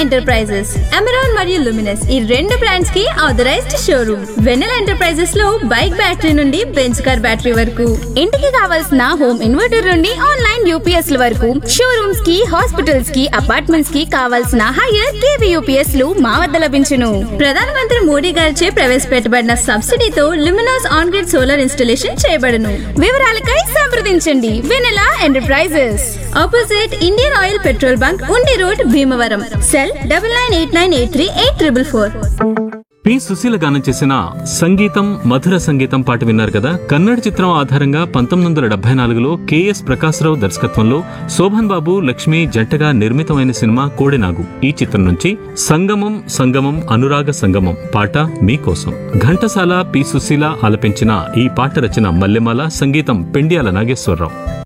enterprises Amaron మరియు Luminous ఈ రెండు బ్రాండ్స్ కి ఆథరైజ్డ్ షోరూమ్ వెన్నెల ఎంటర్ప్రైజెస్ లో బైక్ బ్యాటరీ నుండి బెంచ్ కార్ బ్యాటరీ వరకు ఇంటికి కావాల్సిన హోమ్ ఇన్వర్టర్ నుండి ఆన్లైన్ యూపీఎస్ ల వరకు షోరూమ్స్ కి హాస్పిటల్స్ కి అపార్ట్మెంట్స్ కి కావాల్సిన హైయర్ కేవీ యూపీఎస్ లు మా వద్ద లభించును ప్రధానమంత్రి మోడీ గారిచే ప్రవేశపెట్టబడిన సబ్సిడీతో Luminous on grid solar installation చేయబడును వివరాలకై సంప్రదించండి Vennela enterprises opposite Indian oil petrol bunk Undi road Bhimavaram cell double nine eight nine eight three eight triple four P Susheela గానం చేసిన సంగీతం మధుర సంగీతం పాట విన్నారు కదా కన్నడ చిత్రం ఆధారంగా పంతొమ్మిది వందల డెబ్బై నాలుగులో కెఎస్ ప్రకాశ్రావు దర్శకత్వంలో శోభన్ బాబు లక్ష్మి జంటగా నిర్మితమైన సినిమా కోడెనాగు ఈ చిత్రం నుంచి సంగమం సంగమం అనురాగ సంగమం పాట మీకోసం ఘంటసాల పి సుశీల ఆలపించిన ఈ పాట రచన మల్లెమాల సంగీతం పెండ్యాల నాగేశ్వరరావు